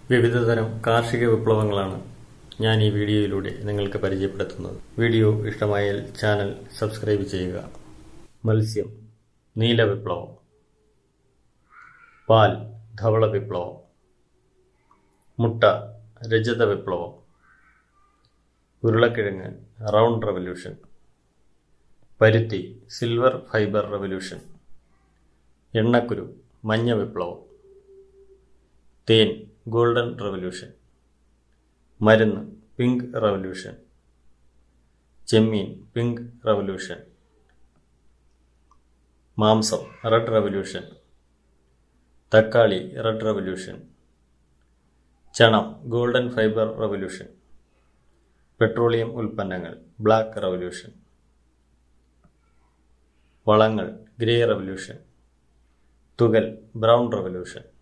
വിവിധതരം കാർഷിക വിപ്ലവങ്ങളാണ് ഞാൻ ഈ വീഡിയോയിലൂടെ നിങ്ങൾക്ക് പരിചയപ്പെടുത്തുന്നത് വീഡിയോ ഇഷ്ടമായാൽ ചാനൽ സബ്സ്ക്രൈബ് ചെയ്യുക മത്സ്യം നീല വിപ്ലവം പാൽ ധവള വിപ്ലവം മുട്ട രജത വിപ്ലവം ഉരുളക്കിഴങ്ങ് റൗണ്ട് റവല്യൂഷൻ പരുത്തി സിൽവർ ഫൈബർ റവല്യൂഷൻ എണ്ണക്കുരു മഞ്ഞ വിപ്ലവം തേൻ ഗോൾഡൻ റവല്യൂഷൻ മരുന്ന് പിങ്ക് റവല്യൂഷൻ ചെമ്മീൻ പിങ്ക് റവല്യൂഷൻ മാംസം റെഡ് റവല്യൂഷൻ തക്കാളി റെഡ് റവല്യൂഷൻ ചണം ഗോൾഡൻ ഫൈബർ റവല്യൂഷൻ പെട്രോളിയം ഉൽപ്പന്നങ്ങൾ ബ്ലാക്ക് റവല്യൂഷൻ വളങ്ങൾ ഗ്രേ റവല്യൂഷൻ തുകൽ ബ്രൗൺ റവല്യൂഷൻ